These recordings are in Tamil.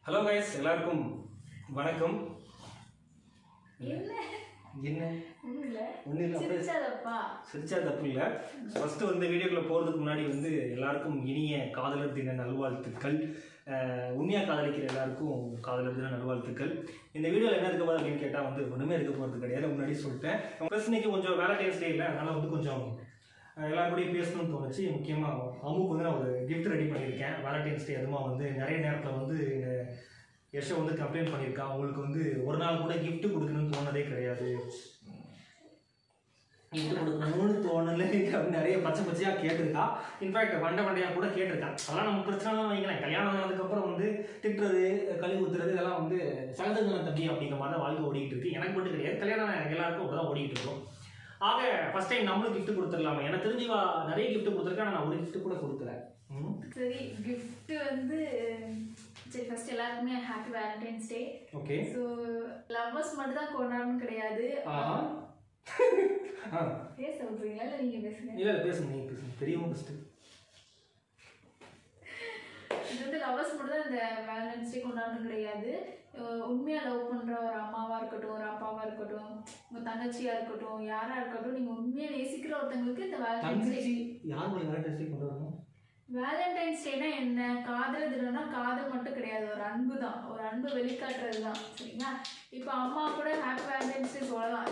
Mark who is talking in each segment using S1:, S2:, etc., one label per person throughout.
S1: ஹலோ கைஸ் எல்லாருக்கும் வணக்கம்
S2: என்ன
S1: என்ன
S2: ஒண்ணும் இல்ல
S1: ஒன்றும் இல்லை அப்படியே
S2: சிரிச்சாதப்பா
S1: சிரிச்சா தப்பு இல்லை ஃபஸ்ட்டு வந்து வீடியோக்குள்ளே போகிறதுக்கு முன்னாடி வந்து எல்லாருக்கும் இனிய காதலர் தின நல்வாழ்த்துக்கள் அஹ், உண்மையா காதலிக்கிற எல்லாருக்கும் காதலர் தின நல்வாழ்த்துக்கள் இந்த வீடியோவில் என்ன இருக்க போகுது அப்படின்னு கேட்டால் வந்து ஒன்றுமே இருக்க போகிறது கிடையாது முன்னாடி சொல்லிட்டேன் ப்ளஸ் இன்னைக்கு கொஞ்சம் வேலண்டைன்ஸ் டே இல்லை அதனால் வந்து கொஞ்சம் அஹ், எல்லாரும் கூடயும் பேசணும்னு தோணுச்சு முக்கியமாக அம்முக்கு வந்து நான் ஒரு கிஃப்ட் ரெடி பண்ணியிருக்கேன் வேலண்டைன்ஸ் டே அதுமா வந்து நிறைய நேரத்தில் வந்து எங்கள் யஷோ வந்து கம்ப்ளைண்ட் பண்ணியிருக்கான் அவங்களுக்கு வந்து ஒரு நாள் கூட gift கொடுக்கணும்னு தோணதே கிடையாது gift கொடுக்கணும்னு தோணல அப்படின்னு நிறைய பச்சை பச்சையாக கேட்டிருக்கா இன்ஃபேக்ட் வண்டை வண்டையாக கூட கேட்டிருக்கா அதெல்லாம் நம்ம பிரச்சனைலாம் வைங்களேன் கல்யாணம் ஆனதுக்கப்புறம் வந்து திட்டுறது கழுவி ஊத்துறது இதெல்லாம் வந்து சகதங்கன தம்பி அப்படிங்கிற மாதிரி தான் வாழ்க்கை ஓடிக்கிட்டு இருக்கு எனக்கு மட்டும் கிடையாது கல்யாணம் எல்லாருக்கும் அப்படி தான் ஓடிக்கிட்டு இருக்கோம் ஆக ஃபர்ஸ்ட் டைம் நம்மளும் gift கொடுத்துடலாமா எனக்கு தெரிஞ்சு இவா நிறைய gift கொடுத்துருக்கா நான் ஒரு gift கூட கொடுக்கல ம்
S2: சரி gift வந்து சரி ஃபர்ஸ்ட் எல்லாருக்குமே happy valentine's day
S1: okay
S2: so lovers மட்டும் தான் கொண்டாடணும் கிடையாது
S1: ஆஹா ஆ
S2: பேச விட்றீங்களா இல்லை நீங்கள் பேசுங்க
S1: இல்லை இல்லை பேசுங்க நீங்கள் பேசுங்க பெரியவங்க ஃபஸ்ட்டு
S2: இது வந்து லவ்வர்ஸ் மட்டும் தான் இந்த வேலண்டைன்ஸ் டே கொண்டாடணும் கிடையாது அஹ் உண்மையா லவ் பண்ற ஒரு அம்மாவா இருக்கட்டும் ஒரு அப்பாவா இருக்கட்டும் உங்க தங்கச்சியா இருக்கட்டும் யாரா இருக்கட்டும் நீங்க உண்மையா நேசிக்கிற ஒருத்தங்களுக்கு இந்த வேலண்டைன்ஸ் டே
S1: தங்கச்சி யார் போய் வேலண்டைன்ஸ் டே கொண்டு வரணும்
S2: வேலண்டைன்ஸ் டேனா என்ன காதல் தினம்னா காதல் மட்டும் கிடையாது ஒரு அன்பு தான் ஒரு அன்பு வெளிக்காட்டுறது தான் சரிங்களா இப்போ அம்மா கூட ஹாப்பி வேலண்டைன்ஸ் டே சொல்லலாம்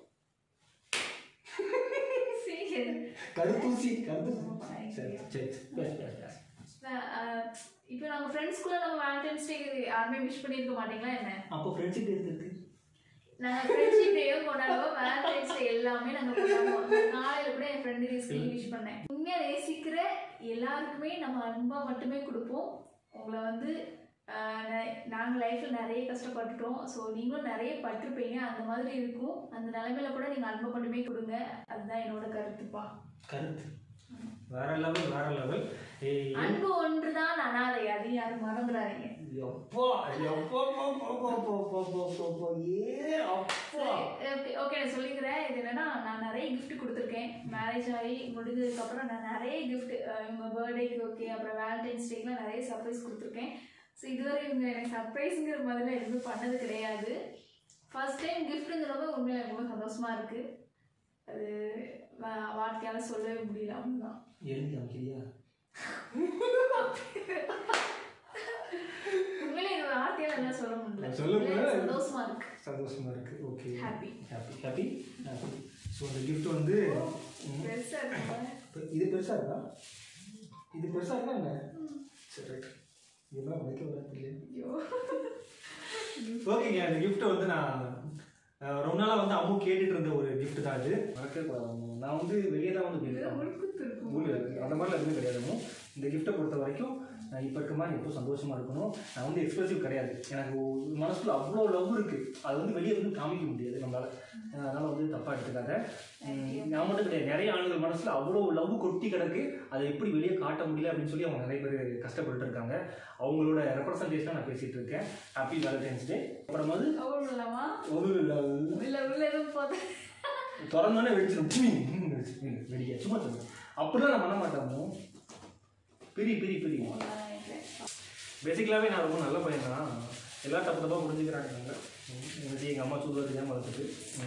S2: சரி.
S1: கருத்தூசி கருத்தூசி சரி சரி பேசு பேசு பேசு
S2: அஹ் அஹ் இப்போ நாங்கள் ஃப்ரெண்ட்ஸ்குள்ள நம்ம வேலண்டைன்ஸ் டே யாருமே விஷ் பண்ணியிருக்க மாட்டீங்களா என்ன
S1: அப்போ ஃப்ரெண்ட்ஷிப் இருக்கு
S2: நாங்கள் ஃப்ரெண்ட்ஷிப் டேயும் கொண்டாடுவோம் வேலண்டைன்ஸ் டே எல்லாமே நாங்கள் கொண்டாடுவோம் காலையில் கூட என் ஃப்ரெண்டு ரீஸ்க்கு விஷ் பண்ணேன் உண்மையாக நேசிக்கிற எல்லாருக்குமே நம்ம அன்பாக மட்டுமே கொடுப்போம் உங்களை வந்து நாங்கள் லைஃப்பில் நிறைய கஷ்டப்பட்டுட்டோம் ஸோ நீங்களும் நிறைய பட்டிருப்பீங்க அந்த மாதிரி இருக்கும் அந்த நிலைமையில கூட நீங்கள் அன்பை மட்டுமே கொடுங்க அதுதான் என்னோட கருத்துப்பா
S1: கருத்து வேற லெவல் வேற லெவல் ஏய்
S2: அன்பு ஒன்று தான் அனாதை அது யாரும் மறந்துடாதீங்க
S1: எப்பா எப்பா போ போ போ போ போ போ போ போ ஏ அப்பா
S2: ஓகே ஓகே நான் சொல்லிக்கிறேன் இது என்னன்னா நான் நிறைய gift கொடுத்துருக்கேன் மேரேஜ் ஆகி முடிஞ்சதுக்கப்புறம் நான் நிறைய gift அஹ் இவங்க பர்த்டேக்கு ஓகே அப்புறம் வேலண்டைன்ஸ் டேக்குலாம் நிறைய சர்ப்ரைஸ் கொடுத்துருக்கேன் ஸோ இதுவரை இவங்க எனக்கு சர்ப்ரைஸுங்கிற மாதிரிலாம் எதுவுமே பண்ணது கிடையாது ஃபர்ஸ்ட் டைம் கிஃப்ட்டுங்கிறப்ப உண்மையாக எனக்கு ரொம்ப சந்தோஷமா இருக்கு அது வா- வார்த்தையால சொல்லவே முடியல அவ்வளோதான்
S1: எழுதி காமிக்கிறியா
S2: உண்மையிலே இது வார்த்தையால எல்லாம் சொல்ல முடியல
S1: சொல்ல முடியல.
S2: உண்மையிலே சந்தோஷமா இருக்கு
S1: சந்தோஷமா இருக்கு okay
S2: happy
S1: happy happy happy so அந்த கிஃப்ட் வந்து ம்,
S2: பெருசா இருக்கு
S1: இப்ப இது பெருசா இருக்கா இது பெருசா இருக்கா என்ன சரி ரைட் இதெல்லாம் வைக்க வராது இல்லையா
S2: ஐயோ
S1: ஓகேங்க அந்த gift வந்து நான் அஹ், ரொம்ப நாளாக வந்து அம்மு கேட்டுட்டு இருந்த ஒரு gift தான் இது மறக்கவே கூடாது அம்மு. நான் வந்து வெளியே தான் வந்து
S2: இது
S1: கேட்பேன்
S2: உள்குத்து இருக்கும்
S1: ஊழல் இருக்கு அந்த மாதிரிலாம் எதுவுமே கிடையாது அம்மு. இந்த கிஃப்ட்டை பொறுத்த வரைக்கும் நான் இப்போ இருக்க மாதிரி எப்போ சந்தோஷமா இருக்கணும் நான் வந்து எக்ஸ்பிரசிவ் கிடையாது எனக்கு ஒரு மனசுல அவ்வளோ லவ் இருக்கு அது வந்து வெளியே வந்து காமிக்க முடியாது நம்மளால அஹ், அதனால வந்து தப்பா எடுத்துக்காத உம், நான் மட்டும் கிடையாது நிறைய ஆண்கள் மனசுல அவ்வளோ லவ் கொட்டி கிடக்கு அதை எப்படி வெளியே காட்ட முடியல அப்படின்னு சொல்லி அவங்க நிறைய பேர் கஷ்டப்பட்டு இருக்காங்க அவங்களோட ரெப்ரசன்டேஷனாக நான் பேசிட்டு இருக்கேன் ஹாப்பி வேலண்டைன்ஸ் டே அப்புறம் வந்து
S2: அவ்வளோ இல்லாமா
S1: ஒரு
S2: உள்ள உள்ள எதுவும் போத
S1: திறந்தோடனே வெடிச்சிடும் டிமி வெடிக்க சும்மா சொல்லு அப்படிலாம் நான் பண்ண மாட்டேன் பெரிய பெரிய பெரிய பேசிக்கலாகவே நான் ரொம்ப நல்ல பையன் தான் எல்லாம் தப்பு தப்பாக புரிஞ்சுக்கிறாங்க நாங்கள் எனக்கு எங்கள் அம்மா சொல்லுவது தெரியாமல் வளர்த்துட்டு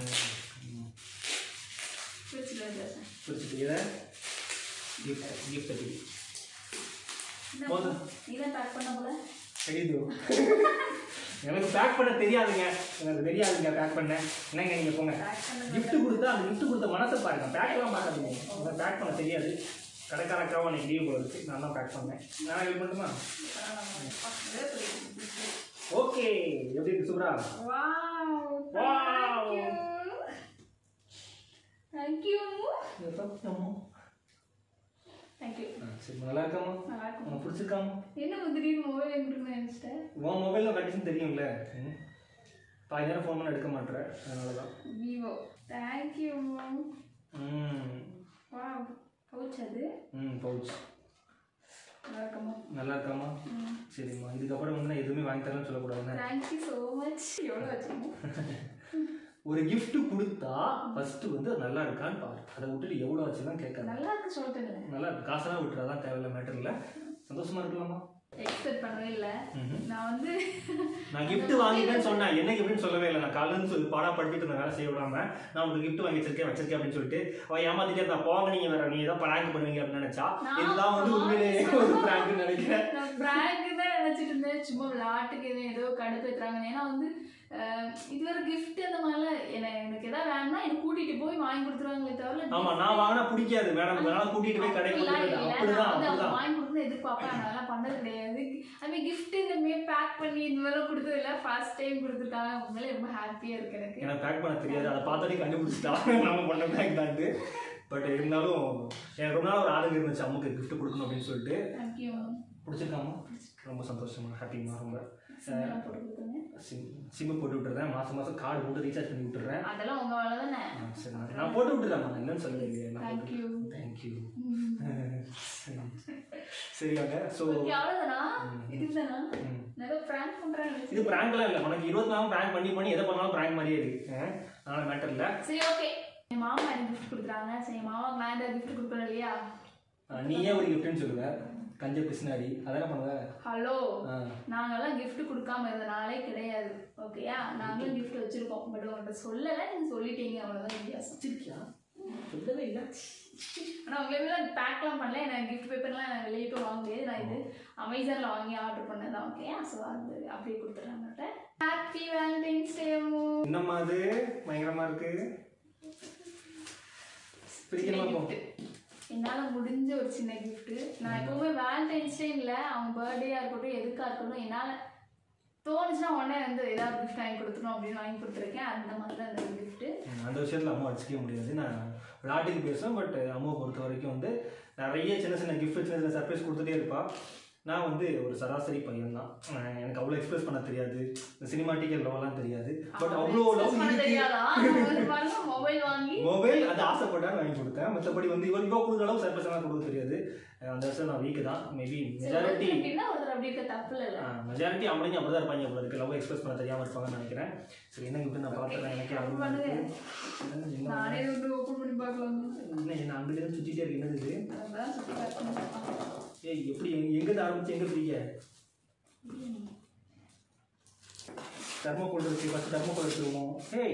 S1: பிடிச்சிட்டு இதை கிஃப்ட் கிஃப்ட் பற்றி போதும்.
S2: நீதான் பேக் பண்ண போல
S1: தெரியுது எனக்கு பேக் பண்ண தெரியாதுங்க எனக்கு தெரியாதுங்க பேக் பண்ண என்னங்க நீங்கள் போங்க
S2: பேக் பண்ண
S1: gift கொடுத்தா அந்த gift கொடுத்த மனசை பாருங்க பேக்கெல்லாம் பார்க்காதீங்க எனக்கு பேக் பண்ண தெரியாது கடைக்காரக்காவும் அன்னைக்கு லீவ் போல இருக்கு நான் தான் பேக் பண்ணேன் நான் ஹெல்ப் பண்ணுமா ஓகே எப்படி இருக்கு சுப்ரா
S2: wow
S1: Wow.
S2: Thank you thank you
S1: ஆ, சரி நல்லா இருக்காமா
S2: நல்லா இருக்கும்
S1: உனக்கு பிடிச்சிருக்காமா
S2: என்ன திடீர்னு மொபைல் எங்கிட்டு நினைச்சிட்டேன்
S1: உன் மொபைலில் கண்டிஷன் தெரியும்ல ம். பாதி நேரம் ஃபோன் பண்ண எடுக்க மாட்டேற அதனால தான்
S2: விவோ தேங்க் யூ
S1: ம்
S2: வாவ் பவுச் அது
S1: ம் பவுச்
S2: நல்லா இருக்குமா
S1: நல்லா இருக்காமா சரிம்மா இதுக்கப்புறம் வந்து நான் எதுவுமே வாங்கி தரேன்னு சொல்லக்கூடாதுண்ணே
S2: தேங்க் யூ ஸோ மச் எவ்வளோ வச்சுக்கணும்
S1: ஒரு gift கொடுத்தா ஃபர்ஸ்ட் வந்து அது நல்லா இருக்கான்னு பாரு அதை விட்டுட்டு எவ்வளோ ஆச்சுலாம் கேட்காது
S2: நல்லா இருக்கு சொல்லிட்டேன்
S1: நல்லா இருக்கு காசெல்லாம் விட்டுறாதான் தேவையில்ல மேட்டர் இல்லை சந்தோஷமா இருக்கலாமா
S2: எக்ஸ்பெக்ட் பண்ணவே இல்லை
S1: ம்ஹும்.
S2: நான் வந்து
S1: நான் gift வாங்கிட்டேன்னு சொன்னேன் என்ன கிஃப்ட்னு சொல்லவே இல்லை நான் காலையில இருந்து சொல்லி பாடா படுத்திட்டு இருந்தேன் வேலை செய்ய விடாம நான் உங்களுக்கு gift வாங்கி வச்சிருக்கேன் வச்சிருக்கேன் அப்படின்னு சொல்லிட்டு அவன் ஏமாத்திட்டே இருந்தா போங்க நீங்க வேற நீ ஏதோ prank பண்ணுவீங்க அப்படின்னு நினைச்சா
S2: நான்
S1: இதுதான் வந்து உண்மையிலேயே ஒரு prank நினைக்கிறேன்
S2: நான் prank தான் நினைச்சிட்டு இருந்தேன் சும்மா விளையாட்டுக்கு எதுவும் ஏதோ கடுப்பேத்துறாங்க ஏன்னா வந்து அஹ், இது ஒரு gift அந்த மாதிரிலாம் என்ன எனக்கு எதாவது வேணும்னா எனக்கு கூட்டிட்டு போய் வாங்கி கொடுத்துருவாங்களே தவிர
S1: ஆமா நான் வாங்கினா பிடிக்காது மேடம் அதனால கூட்டிட்டு போய் கடைக்கு
S2: அப்படிலாம்
S1: கூட்டிட்டு
S2: இல்ல.
S1: போய் அப்படிதான்
S2: நான் வந்து அவங்க
S1: அப்படிதான்
S2: வாங்கி கொடுக்கணும்னு எதிர்பார்ப்பேன் நான் அதெல்லாம் பண்ணது கிடையாது அதுமாதிரி gift இந்த மாதிரி பேக் பண்ணி இந்த மாதிரிலாம் கொடுத்தது இல்லை ஃபர்ஸ்ட் டைம் கொடுத்துருக்காங்க உண்மையிலே ரொம்ப ஹாப்பியா இருக்கு எனக்கு
S1: எனக்கு பேக் பண்ண தெரியாது அதை பார்த்தோன்னே கண்டுபிடிச்சிட்டா நம்ம பண்ண பேக் தான்ட்டு பட் இருந்தாலும் எனக்கு ரொம்ப நாள் ஒரு ஆளுங்க இருந்துச்சு அம்முக்கு gift கொடுக்கணும் அப்படின்னு சொல்லிட்டு
S2: தேங்க்யூ
S1: பிடிச்சிருக்காமா ரொம்ப சந்தோஷமா ஹாப்பிமா ரொம்ப
S2: சிம்லாம் போட்டு கொடுத்துருங்க
S1: சிம் சிம்மு போட்டு விட்டுறேன் மாசம் மாசம் கார்டு போட்டு ரீசார்ஜ் பண்ணி விட்டுறேன்
S2: அதெல்லாம் உங்க வேலை தானே
S1: ஆ, சரி நான் நான் போட்டு விட்டுறேன் இல்லைன்னு சொல்லவே இல்லையே நான்
S2: Thank you.
S1: தேங்க்யூ சரியாங்க ஸோ
S2: ஓகே அவ்வளோதானா இதுதானா நிறைய ப்ராங்க் பண்றாங்க
S1: இது ப்ராங்க்லாம் இல்லை உனக்கு இருபத்தி நாலும் ப்ராங்க் பண்ணி பண்ணி எதை பண்ணாலும் ப்ராங்க் மாதிரியே இருக்கு ஆ, அதனால மேட்டர் இல்லை
S2: சரி ஓகே என் மாமா எனக்கு gift கொடுக்குறாங்க சரி என் மாமாவுக்கு நான் ஏதாவது gift கொடுக்கணும் இல்லையா
S1: நீயே ஒரு கிஃப்ட்னு சொல்லுவ கஞ்ச பிசினாடி அதான பண்ணுவ
S2: ஹலோ
S1: ஆ.
S2: நாங்கெல்லாம் gift கொடுக்காம இருந்த நாளே கிடையாது ஓகேயா நாங்களும் gift வச்சிருக்கோம் பட் உங்கள்கிட்ட சொல்லலை நீங்க சொல்லிட்டீங்க அவ்வளோதான் வித்தியாசம்
S1: வச்சிருக்கியா சொல்லவே இல்லை
S2: ஆனால் உங்களே பேக்லாம் பண்ணல எனக்கு gift பேப்பர்லாம் எனக்கு வெளியே போய் வாங்க முடியாது நான் இது அமேசானில் வாங்கி ஆர்டர் பண்ணதான் ஓகேயா ஸோ அது அப்படியே கொடுத்துட்றாங்க ஹாப்பி வேலண்டைன்ஸ் டே
S1: என்னம்மா அது பயங்கரமா இருக்கு பிடிக்கணுமா இப்போ
S2: என்னால் முடிஞ்ச ஒரு சின்ன gift நான் எப்பவுமே வேலண்டைன்ஸ் டே இல்லை அவங்க பர்த்டேயாக இருக்கட்டும் எதுக்காக இருக்கட்டும் என்னால் தோணுச்சுன்னா உடனே வந்து ஏதாவது gift வாங்கி கொடுத்துரும் அப்படின்னு வாங்கி கொடுத்துருக்கேன் அந்த மாதிரி தான் இந்த gift
S1: ம், அந்த விஷயத்தில் அம்மா அடிச்சிக்கவே முடியாது நான் விளையாட்டுக்கு பேசுவேன் பட் அம்மாவை பொறுத்த வரைக்கும் வந்து நிறைய சின்ன சின்ன கிஃப்ட் சின்ன சின்ன சர்ப்ரைஸ் கொடுத்துட்டே இருப்பா நான் வந்து ஒரு சராசரி பையன் தான் எனக்கு அவ்வளோ எக்ஸ்பிரஸ் பண்ண தெரியாது இந்த சினிமாட்டிக்கல் லவ்லாம் தெரியாது பட் அவ்வளோ லவ் இருக்கு
S2: தெரியாதா மொபைல் வாங்கி
S1: மொபைல் அது ஆசைப்பட்டா வாங்கி கொடுத்தேன் மற்றபடி வந்து இவன் இவன் கொடுக்குற அளவு சர்ப்ரைஸ் எல்லாம் கொடுக்க தெரியாது அஹ் அந்த வருஷம் நான் வீக்கு தான் மேபி மெஜாரிட்டி
S2: அப்படின்னா ஒருத்தர் அப்படி இருக்க தப்பு இல்லை
S1: மெஜாரிட்டி அவளையும் அப்படி தான் இருப்பாங்க போல இருக்கு லவ் எக்ஸ்பிரஸ் பண்ண தெரியாமல் இருப்பாங்கன்னு நினைக்கிறேன் சரி என்ன கிஃப்ட் நான் பார்த்துறேன் எனக்கு
S2: அப்படி
S1: அருமையா
S2: பண்ணுங்க.
S1: இருக்கு. என்ன
S2: நானே வந்து ஓப்பன் பண்ணி பார்க்கலாம்
S1: என்ன என்ன அங்கிட்டு இருந்து சுத்திட்டே இருக்கு என்னது இது
S2: அதான் சுத்தி பார்க்கணும்.
S1: ஏய் எப்படி எங்க- எங்கிருந்து ஆரம்பிச்சு எங்க பிடிக்க தர்மோகோல் இருக்கு ஃபர்ஸ்ட் தர்மோகோல் எடுத்துருவோம் ஹேய்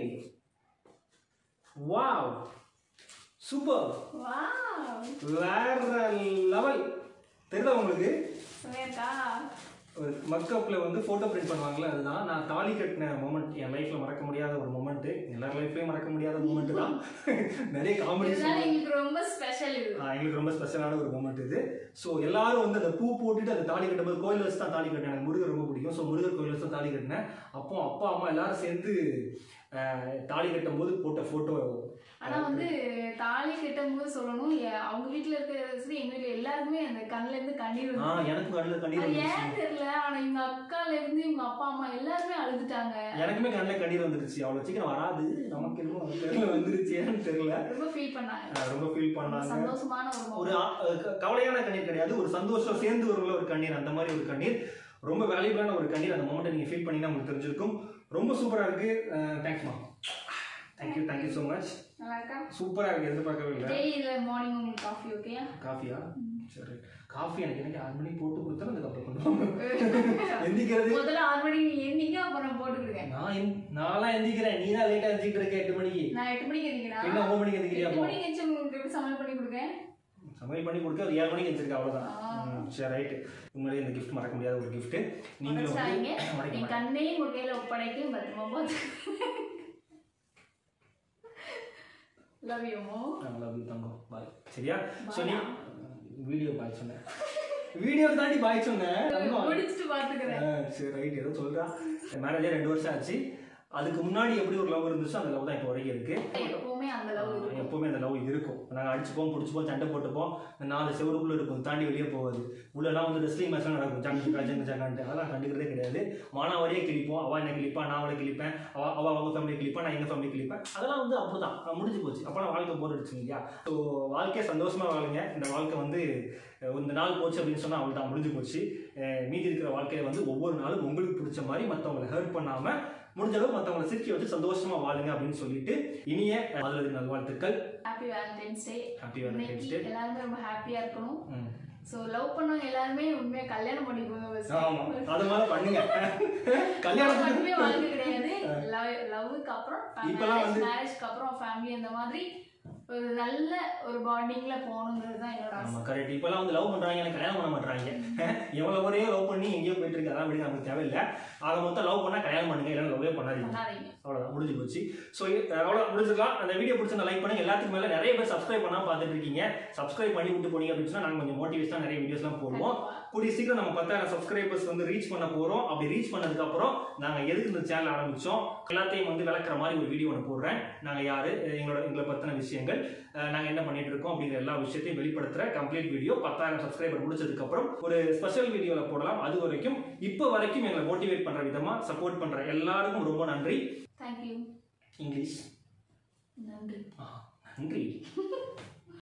S1: வாவ் சூப்பர்
S2: Wow.
S1: வேற லெவல் தெரியுதா உங்களுக்கு
S2: சுமையாக்கா.
S1: ஒரு மக்கப்பில் வந்து ஃபோட்டோ பிரிண்ட் பண்ணுவாங்கல்ல அதுதான் நான் தாலி கட்டின மூமெண்ட் என் லைஃப்பில் மறக்க முடியாத ஒரு மூமெண்ட்டு எல்லார் லைஃப்லேயும் மறக்க முடியாத மூமெண்ட் தான் நிறைய காமெடி
S2: இதுதான் எங்களுக்கு ரொம்ப ஸ்பெஷல் இது
S1: ஆஹ் எங்களுக்கு ரொம்ப ஸ்பெஷலான ஒரு மூமெண்ட் இது ஸோ எல்லாரும் வந்து அந்த பூ போட்டுட்டு அந்த தாலி கட்டும்போது கோயில் வச்சு தான் தாலி கட்டினேன் எனக்கு முருகர் ரொம்ப பிடிக்கும் ஸோ முருகர் கோயில் வச்சு தான் தாலி கட்டினேன் அப்போ அப்பா அம்மா எல்லாரும் சேர்ந்து ஆஹ் தாலி கட்டும்போது போட்ட ஃபோட்டோ
S2: ஆனா வந்து தாலி கட்டும் போது சொல்லணும் எ- அவங்க வீட்டுல இருக்கிற சரி எங்க வீட்டுல எல்லாருக்குமே அந்த கண்ணுல இருந்து கண்ணீர்
S1: ஆ
S2: வந்து
S1: எனக்கு கண்ணில் கண்ணீர்
S2: அது
S1: வந்துருச்சு
S2: ஏன் தெரியல ஆனா இவங்க அக்கால இருந்து இவங்க அப்பா அம்மா எல்லாருமே அழுதுட்டாங்க
S1: எனக்குமே கண்ணில் கண்ணீர் வந்துருச்சு அவ்வளோ சீக்கிரம் வராது நமக்கு இன்னும் தெரியல வந்துருச்சு ஏன்னு தெரியல
S2: ரொம்ப ஃபீல் பண்ணாங்க
S1: ஆஹ் ரொம்ப ஃபீல்
S2: ரொம்ப
S1: பண்ணாங்க
S2: சந்தோஷமான ஒரு
S1: ஒரு
S2: moment.
S1: ஆ- அஹ் க- கவலையான கண்ணீர் கிடையாது ஒரு சந்தோஷம் சேர்ந்து வரும்ல ஒரு கண்ணீர் அந்த மாதிரி ஒரு கண்ணீர் ரொம்ப வேல்யூபிளான ஒரு கண்ணீர் அந்த மொமெண்ட்டை நீங்கள் ஃபீல் பண்ணினா உங்களுக்கு தெரிஞ்சிருக்கும் ரொம்ப சூப்பராக இருக்கு தேங்க்ஸ்மா தேங்க்யூ தேங்க்யூ ஸோ மச்
S2: நல்லா இருக்கா
S1: சூப்பராக இருக்கு எதிர்பார்க்கவே இல்லை
S2: டெய்லி இதுல மார்னிங் உங்களுக்கு காஃபி ஓகேயா
S1: காஃபியா சரி காஃபி எனக்கு எனக்கு ஆறு மணிக்கு போட்டு கொடுத்தா அதுக்கப்புறம் பண்ணுவாங்க எந்திக்கிறது
S2: முதல்ல ஆறு மணிக்கு நீ எந்திங்க அப்புறம் நான் போட்டுக்கிடுவேன்
S1: நான் எந்- நான்லாம் எந்திக்கிறேன் நீ தான் லேட்டாக எந்திக்கிட்டு இருக்க எட்டு மணிக்கு
S2: நான் எட்டு மணிக்கு எந்திக்கிறேன்
S1: என்ன ஒன்பது மணிக்கு எந்திக்கிறியா
S2: எட்டு
S1: அப்போ
S2: மணிக்கு எந்திரிச்சு உங்களுக்கு எப்படி சமையல் பண்ணி கொடுக்கேன்
S1: சமையல் பண்ணி கொடுக்க ஒரு ஏழு மணிக்கு எந்திரிக்க அவ்வளோதான்
S2: ஆ.
S1: ம், சரி ரைட்டு உண்மையிலேயே இந்த கிஃப்ட் மறக்க முடியாத ஒரு கிஃப்ட் நீங்களும்
S2: உடைச்சாங்க
S1: வந்து மறக்க
S2: என் கண்ணே உங்க கையில ஒப்படைக்கும் பத்திரமா பார்த்து லவ் யூ மோ
S1: லவ் யூ தங்கம் பாய் சரியா ஸோ
S2: Bye.
S1: நீ வீடியோ பாய் சொன்னேன் வீடியோ தாண்டி பாய் சொன்னேன் தங்கம்.
S2: முடிச்சுட்டு பாத்துக்கிறேன்
S1: ஆ, சரி ரைட் ஏதோ சொல்றா மேரேஜே ரெண்டு வருஷம் ஆச்சு அதுக்கு முன்னாடி எப்படி ஒரு லவ் இருந்துச்சோ அந்த லவ் தான் இப்போ வரைக்கும் இருக்கு
S2: எப்பவுமே அந்த லவ் இருக்கும்
S1: எப்பவுமே அந்த லவ் இருக்கும் நாங்கள் அடிச்சுப்போம் பிடிச்சிப்போம் சண்டை போட்டுப்போம் இந்த நாலு செவருக்குள்ள இருக்கும் தாண்டி வெளியே போகாது உள்ளெல்லாம் வந்து ரெஸ்லிங் மேட்ச்லாம் நடக்கும் ஜங்கு ஜங்கு ஜங்கான்ட்டு அதெல்லாம் கண்டுக்கிறதே கிடையாது மானாவாரியே கிழிப்போம் அவள் என்ன கிழிப்பா நான் அவளை கிழிப்பேன் அவ அவள் அவங்க ஃபேமிலி கிழிப்பா நான் எங்கள் ஃபேமிலி கிழிப்பேன் அதெல்லாம் வந்து அப்படிதான் அஹ் முடிஞ்சு போச்சு அப்போலாம் வாழ்க்கை போர் அடிச்சுங்க இல்லையா ஸோ வாழ்க்கையை சந்தோஷமா வாழுங்க இந்த வாழ்க்கை வந்து அஹ் இந்த நாள் போச்சு அப்படின்னு சொன்னால் அவள் தான் முடிஞ்சு போச்சு அஹ் மீதி இருக்கிற வாழ்க்கையில வந்து ஒவ்வொரு நாளும் உங்களுக்கு பிடிச்ச மாதிரி மற்றவங்களை ஹெல்ப் பண்ணாம முடிஞ்ச அளவு மற்றவங்களை சிரிக்க வச்சு சந்தோஷமா வாழுங்க அப்படின்னு சொல்லிட்டு இனிய மதுரை நல்வாழ்த்துக்கள்
S2: happy valentine's day
S1: happy valentine's
S2: இன்னைக்கு
S1: டே
S2: எல்லாருமே ரொம்ப ஹாப்பியா இருக்கணும் ஸோ லவ் பண்ணவங்க எல்லாருமே உண்மையாக கல்யாணம் பண்ணிக்கோங்க first.
S1: ஆமா அது மாதிரி பண்ணுங்க
S2: Love
S1: கல்யாணம்
S2: மட்டுமே வாழ்க்கை கிடையாது லவ் லவ்வுக்கு அப்புறம்
S1: இப்பெல்லாம்
S2: மேரேஜ்
S1: வந்து-
S2: மேரேஜ்க்கு அப்புறம் ஃபேமிலி அந்த மாதிரி ஒரு நல்ல ஒரு பாண்டிங்ல போகணுங்கிறது தான் என்னோட ஆசை
S1: ஆமா கரெக்ட் இப்பெல்லாம் வந்து லவ் பண்றாங்க எனக்கு கல்யாணம் பண்ண மாட்டாங்க எவ்வளவு ஒரே லவ் பண்ணி எங்கேயோ போயிட்டு இருக்கு அதான் விடுங்க நமக்கு தேவையில்லை ஆக மொத்தம் லவ் பண்ணா கல்யாணம் பண்ணுங்க இல்லைன்னா லவ்வே பண்ணாதீங்க
S2: பண்ணாதீங்க
S1: அவ்வளோதான் முடிஞ்சு போச்சு ஸோ அவ்வளோ முடிஞ்சுக்கலாம் அந்த வீடியோ பிடிச்சிருந்தா லைக் பண்ணுங்க எல்லாத்துக்கும் மேலே நிறைய பேர் சப்ஸ்கிரைப் பண்ணாம பார்த்துட்டு இருக்கீங்க சப்ஸ்கிரைப் பண்ணி விட்டு போனீங்க அப்படின்னு சொன்னா நாங்கள் கொஞ்சம் மோட்டிவேஷனாக நிறைய வீடியோஸ்லாம் போடுவோம் கூடிய சீக்கிரம் நம்ம பத்தாயிரம் சப்ஸ்கிரைபர்ஸ் வந்து ரீச் பண்ண போகிறோம் அப்படி ரீச் பண்ணதுக்கு அப்புறம் நாங்கள் எதுக்கு இந்த சேனல் ஆரம்பிச்சோம் எல்லாத்தையும் வந்து விளக்குற மாதிரி ஒரு வீடியோ ஒன்று போடுறேன் நாங்கள் யாரு எங்களோட எங்களை பற்றின விஷயங்கள் நாங்கள் என்ன பண்ணிட்டு இருக்கோம் அப்படிங்கிற எல்லா விஷயத்தையும் வெளிப்படுத்துகிற கம்ப்ளீட் வீடியோ பத்தாயிரம் சப்ஸ்கிரைபர் முடிச்சதுக்கு அப்புறம் ஒரு ஸ்பெஷல் வீடியோவில் போடலாம் அது வரைக்கும் இப்போ வரைக்கும் எங்களை மோட்டிவேட் பண்ணுற விதமாக சப்போர்ட் பண்ணுற எல்லாருக்கும் ரொம்ப நன்றி
S2: தேங்க்யூ
S1: இங்கிலீஷ்
S2: நன்றி
S1: நன்றி